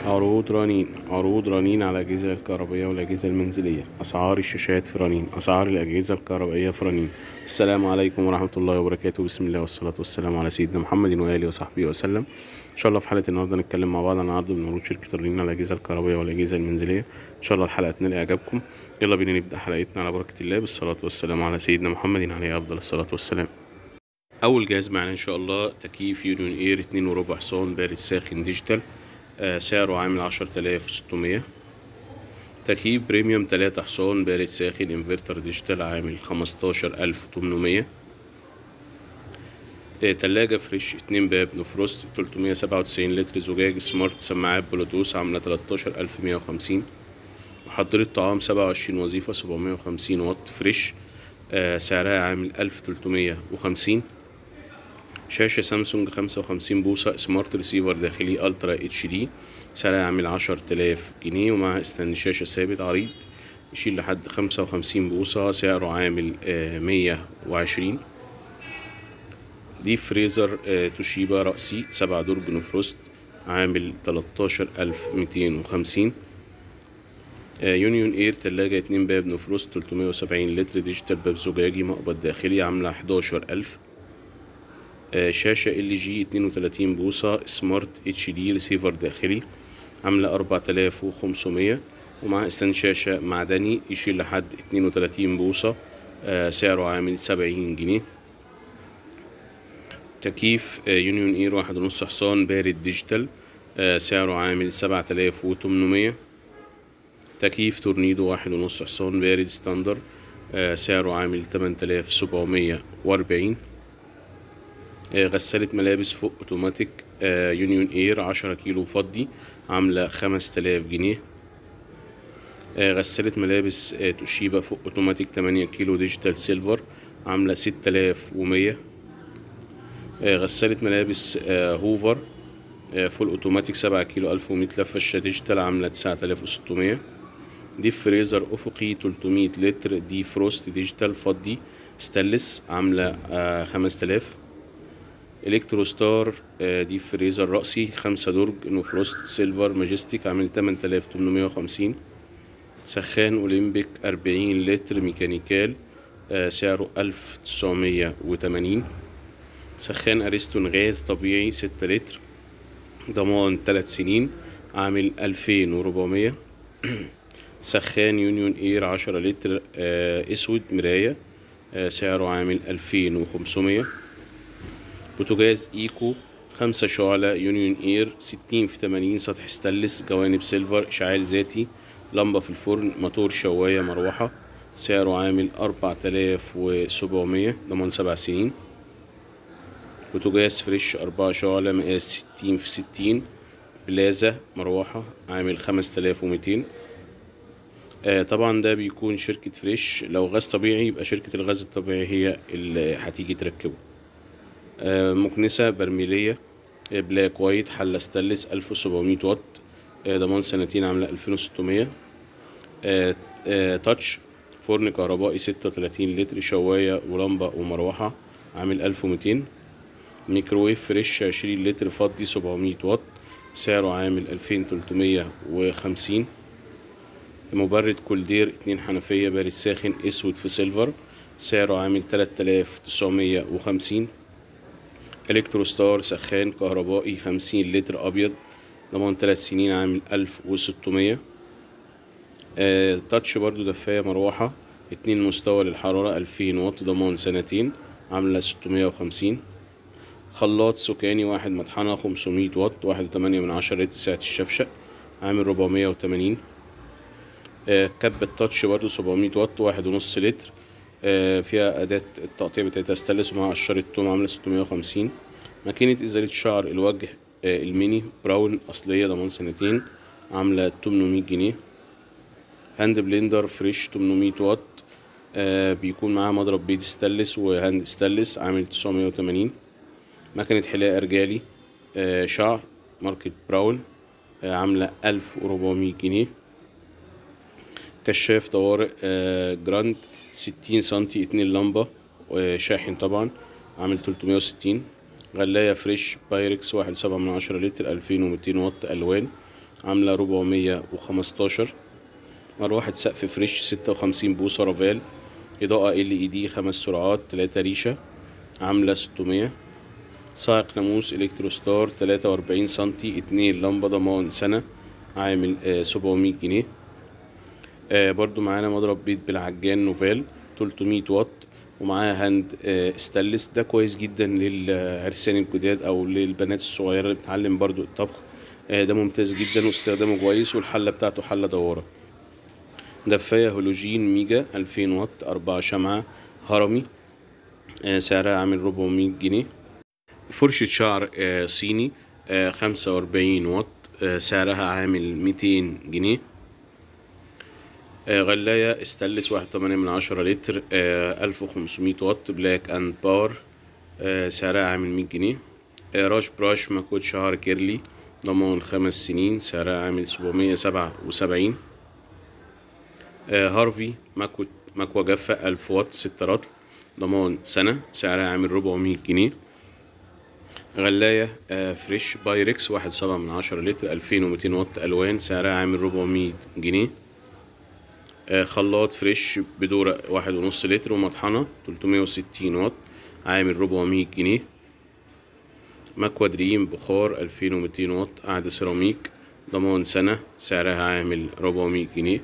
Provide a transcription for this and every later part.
عروض رنين عروض رنين على الأجهزة الكهربائية والأجهزة المنزلية أسعار الشاشات في رنين أسعار الأجهزة الكهربائية في رنين السلام عليكم ورحمة الله وبركاته بسم الله والصلاة والسلام على سيدنا محمد وآله وصحبه وسلم إن شاء الله في حلقة النهاردة نتكلم مع بعض عن عرض من عروض شركة رنين على الأجهزة الكهربائية والأجهزة المنزلية إن شاء الله الحلقة تنال إعجابكم يلا بينا نبدأ حلقتنا على بركة الله بالصلاة والسلام على سيدنا محمد عليه أفضل الصلاة والسلام أول جهاز معنا إن شاء الله تكييف يونيون إير اتنين وربع حصان بارد ساخن ديجيتال آه، سعره عامل عشرة آلاف وستمية تكييف بريميوم تلاتة حصان بارد ساخن انفرتر ديجيتال عامل خمستاشر ألف وتمنمية آه، تلاجة فريش اتنين باب نفروست تلتمية سبعة وتسعين لتر زجاج سمارت سماعات بلوتوث عاملة تلاتاشر ألف مية وخمسين محضرة طعام سبعة وعشرين وظيفة سبعمية وخمسين واط فريش آه، سعرها عامل ألف تلتمية وخمسين شاشة سامسونج خمسة وخمسين بوصة سمارت ريسيفر داخلي ألترا اتش دي سعرها عامل عشر تلاف جنيه ومعها استند شاشة ثابت عريض يشيل لحد خمسة وخمسين بوصة سعره عامل مية وعشرين دي فريزر آه، توشيبا رأسي سبعة درج نفروست عامل تلاتاشر ألف ميتين وخمسين يونيون اير تلاجة اتنين باب نفروست تلتمية وسبعين لتر ديجيتال باب زجاجي مقبض داخلي عاملة حداشر ألف آه، شاشة ال جي اتنين وتلاتين بوصة سمارت اتش دي ريسيفر داخلي عاملة أربعة آلاف وخمسمية ومعها استند شاشة معدني يشيل لحد اتنين وتلاتين بوصة آه، سعره عامل سبعين جنيه تكييف آه، يونيون اير واحد ونص حصان بارد ديجيتال آه، سعره عامل سبعة آلاف وتمنمية تكييف تورنيدو واحد ونص حصان بارد ستاندر آه، سعره عامل تمن آلاف سبعمية وأربعين آه، غسالة ملابس فوق اوتوماتيك آه، يونيون اير عشرة كيلو فضي عاملة خمس تلاف جنيه آه، غسالة ملابس آه، توشيبا فوق اوتوماتيك تمانية كيلو ديجيتال سيلفر عاملة ست تلاف ومية آه، غسالة ملابس آه، هوفر آه، فول اوتوماتيك سبعة كيلو ألف ومية لفة ديجيتال عاملة تسعة آلاف وستمية دي فريزر أفقي تلتمية لتر دي فروست ديجيتال فضي ستانلس عاملة خمس تلاف الكترو ستار آه، دي فريزر رأسي خمسة درج نوفروست سيلفر ماجستيك عامل تمن تلاف تمنمية وخمسين سخان أولمبيك أربعين لتر ميكانيكال آه، سعره ألف تسعمية وتمانين سخان أريستون غاز طبيعي ستة لتر ضمان تلات سنين عامل ألفين وربعمية سخان يونيون اير عشرة لتر آه، اسود مراية آه، سعره عامل ألفين وخمسمية بوتاجاز ايكو خمسة شعلة يونيون اير ستين في تمانين سطح ستانلس جوانب سيلفر اشعال ذاتي لمبة في الفرن موتور شواية مروحة سعره عامل أربعة تلاف وسبعمية ضمان سبع سنين بوتاجاز فريش أربعة شعلة مقاس ستين في ستين بلازا مروحة عامل خمس تلاف وميتين آه، طبعا ده بيكون شركة فريش لو غاز طبيعي يبقى شركة الغاز الطبيعي هي اللي هتيجي تركبه آه، مكنسة برميلية آه، بلاك وايت حلة ستانلس ألف وسبعمية واط آه، ضمان سنتين عاملة ألفين وستمية تاتش فرن كهربائي ستة وتلاتين لتر شواية ولمبة ومروحة عامل ألف وميتين ميكروويف فريش عشرين لتر فضي سبعمية واط سعره عامل ألفين تلتمية وخمسين مبرد كولدير اتنين حنفية بارد ساخن اسود في سيلفر سعره عامل تلات آلاف تسعمية وخمسين الكترو ستار سخان كهربائي خمسين لتر ابيض ضمان تلات سنين عامل ألف وستمية آه تاتش برضو دفاية مروحة اتنين مستوى للحرارة ألفين واط ضمان سنتين عاملة ستمية وخمسين خلاط سكاني واحد مطحنة خمسمية واط واحد وتمانية من عشرة لتر سعة الشفشق عامل ربعمية وتمانين آه، كب التاتش برضو 700 واط واحد ونص لتر آه، فيها أداة التقطيع بتاعتها ستانلس ومعها قشرة توم عاملة 650 ماكينة إزالة شعر الوجه آه، الميني براون أصلية ضمان سنتين عاملة 800 جنيه هاند بلندر فريش 800 واط آه، بيكون معاها مضرب بيد ستانلس وهاند ستانلس عامل 980 مكنة حلاقة رجالي آه، شعر ماركة براون آه، عاملة 1400 جنيه كشاف طوارئ آه، جراند ستين سنتي اتنين لمبة وشاحن طبعا عامل تلتمية وستين غلاية فريش بايركس واحد سبعة من عشرة لتر ألفين ومتين واط ألوان عاملة ربعمية وخمستاشر مروحة سقف فريش ستة وخمسين بوصة رافال إضاءة ال اي دي خمس سرعات تلاتة ريشة عاملة ستمية سائق ناموس الكتروستار تلاتة وأربعين سنتي اتنين لمبة ضمان سنة عامل سبعمية جنيه آه برضو معانا مضرب بيض بالعجان نوفال 300 واط ومعاه هاند آه ستانلس ده كويس جدا للعرسان الجداد او للبنات الصغيره اللي بتتعلم برضو الطبخ آه ده ممتاز جدا واستخدامه كويس والحله بتاعته حله دواره دفايه هولوجين ميجا 2000 واط أربعة شمعة هرمي آه سعرها عامل 400 جنيه فرشة شعر آه صيني آه 45 واط آه سعرها عامل 200 جنيه غلاية استانلس واحد تمانية من عشرة لتر ألف وخمسمية واط بلاك أند باور سعرها عامل مية جنيه راش براش مكوت شعر كيرلي ضمان خمس سنين سعرها عامل سبعمية سبعة وسبعين هارفي مكوة مكوة جافة ألف واط ست رطل ضمان سنة سعرها عامل ربعمية جنيه غلاية فريش بايركس واحد سبعة من عشرة لتر ألفين ومتين واط ألوان سعرها عامل ربعمية جنيه خلاط فريش بدورة واحد ونص لتر ومطحنة تلتمية وستين واط عامل ربعمية جنيه مكوى دريم بخار ألفين ومتين واط قاعدة سيراميك ضمان سنة سعرها عامل ربعمية جنيه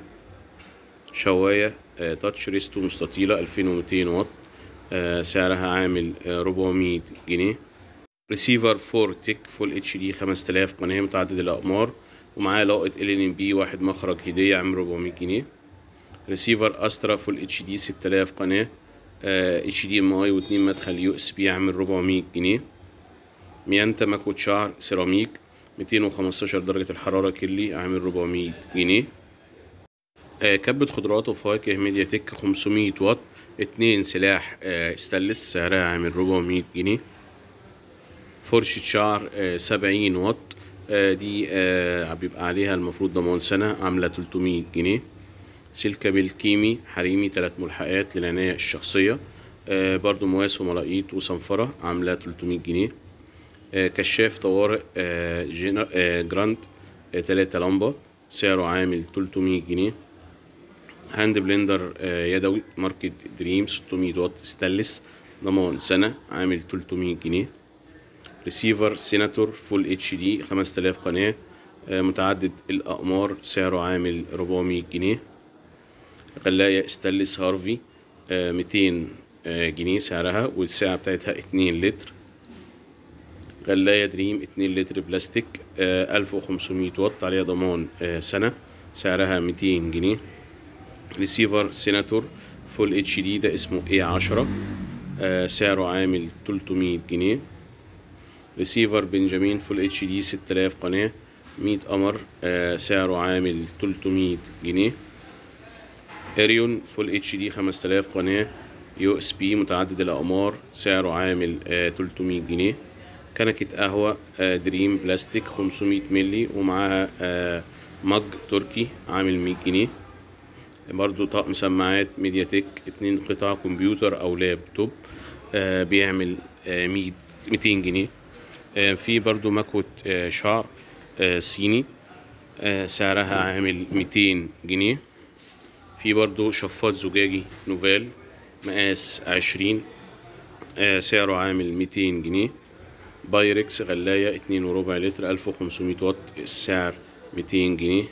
شواية تاتش ريستو مستطيلة ألفين ومتين واط سعرها عامل ربعمية جنيه ريسيفر فور تيك فول اتش دي خمس تلاف قناة متعدد الأقمار ومعاه لاقط ال ان بي واحد مخرج هدية عامل ربعمية جنيه ريسيفر استرا فول اتش دي 6000 قناه اتش دي ام اي واتنين مدخل يو اس بي عامل 400 جنيه ميانتا مكوت شعر سيراميك 215 درجة الحرارة كلي عامل 400 جنيه آه كبة خضروات وفواكه ميديا تك 500 واط اتنين سلاح آه ستانلس سعرها عامل 400 جنيه فرشة شعر آه 70 واط آه دي آه بيبقى عليها المفروض ضمان سنة عاملة 300 جنيه سلكة بالكيمي حريمي تلات ملحقات للعناية الشخصية آه برضو مواس وملاقيط وصنفرة عاملة 300 جنيه آه كشاف طوارئ آه جينر آه جراند آه تلاتة لمبة سعره عامل 300 جنيه هاند بلندر آه يدوي ماركة دريم 600 واط ستانلس ضمان سنة عامل 300 جنيه ريسيفر سيناتور فول اتش دي 5000 قناة آه متعدد الأقمار سعره عامل 400 جنيه غلاية استانلس هارفي ميتين جنيه سعرها والسعة بتاعتها اتنين لتر غلاية دريم اتنين لتر بلاستيك ألف وخمسمية واط عليها ضمان سنة سعرها ميتين جنيه ريسيفر سيناتور فول اتش دي ده اسمه اي عشرة سعره عامل تلتمية جنيه ريسيفر بنجامين فول اتش دي ستلاف قناة مية قمر سعره عامل تلتمية جنيه اريون فول اتش دي 5000 قناة يو اس بي متعدد الأقمار سعره عامل آه 300 جنيه كنكة قهوة آه دريم بلاستيك 500 ملي ومعاها آه مج تركي عامل 100 جنيه برضو طقم سماعات ميديا تك اتنين قطع كمبيوتر أو لابتوب آه بيعمل آه 100 200 جنيه آه في برضو مكوة آه شعر آه صيني آه سعرها عامل 200 جنيه في برضو شفاط زجاجي نوفال مقاس عشرين آه سعره عامل ميتين جنيه بايركس غلاية اتنين وربع لتر ألف وخمسمية واط السعر ميتين جنيه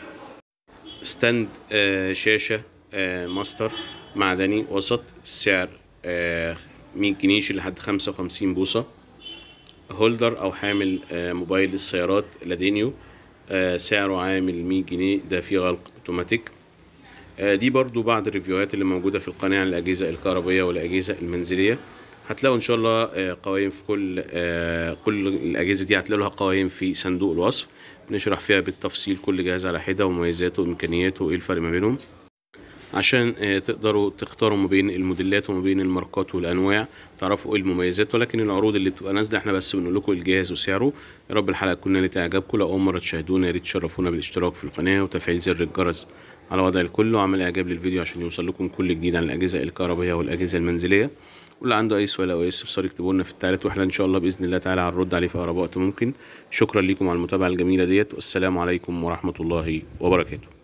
ستاند آه شاشة آه ماستر معدني وسط السعر آه مية جنيه لحد خمسة وخمسين بوصة هولدر أو حامل آه موبايل السيارات لادينيو آه سعره عامل مية جنيه ده فيه غلق اوتوماتيك دي برضو بعض الريفيوهات اللي موجودة في القناة عن الأجهزة الكهربائية والأجهزة المنزلية هتلاقوا إن شاء الله قوائم في كل كل الأجهزة دي هتلاقوا لها قوائم في صندوق الوصف بنشرح فيها بالتفصيل كل جهاز على حدة ومميزاته وإمكانياته وإيه الفرق ما بينهم عشان تقدروا تختاروا ما بين الموديلات وما بين الماركات والانواع تعرفوا ايه المميزات ولكن العروض اللي بتبقى نازله احنا بس بنقول لكم الجهاز وسعره يا رب الحلقه تكون نالت اعجابكم لو اول مره تشاهدونا يا ريت تشرفونا بالاشتراك في القناه وتفعيل زر الجرس على وضع الكل وعمل اعجاب للفيديو عشان يوصل لكم كل جديد عن الاجهزه الكهربائيه والاجهزه المنزليه واللي عنده اي سؤال او اي استفسار يكتبوا لنا في التعليقات واحنا ان شاء الله باذن الله تعالى هنرد عليه في اقرب وقت ممكن شكرا لكم على المتابعه الجميله ديت والسلام عليكم ورحمه الله وبركاته